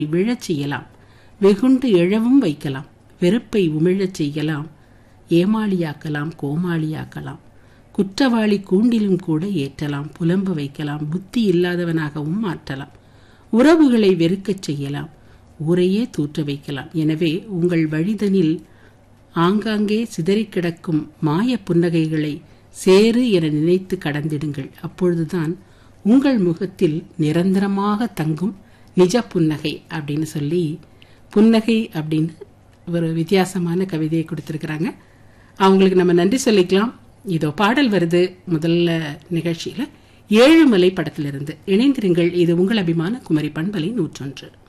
விழச் செய்யலாம் வெகுண்டு எழவும் வைக்கலாம் வெறுப்பை உமிழச் செய்யலாம் ஏமாளியாக்கலாம் கோமாளியாக்கலாம் குற்றவாளி கூண்டிலும் கூட ஏற்றலாம் புலம்ப வைக்கலாம் புத்தி இல்லாதவனாகவும் மாற்றலாம் உறவுகளை வெறுக்கச் செய்யலாம் ஊரையே தூற்ற வைக்கலாம் எனவே உங்கள் வழிதனில் ஆங்காங்கே சிதறிக் கிடக்கும் மாய புன்னகைகளை சேரு என நினைத்து கடந்திடுங்கள் அப்பொழுதுதான் உங்கள் முகத்தில் நிரந்தரமாக தங்கும் நிஜ புன்னகை அப்படின்னு சொல்லி புன்னகை அப்படின்னு ஒரு வித்தியாசமான கவிதையை கொடுத்துருக்குறாங்க அவங்களுக்கு நம்ம நன்றி சொல்லிக்கலாம் இதோ பாடல் வருது முதல்ல நிகழ்ச்சியில ஏழுமலை படத்திலிருந்து இணைந்திருங்கள் இது உங்கள் அபிமான குமரி பண்பலை நூற்றொன்று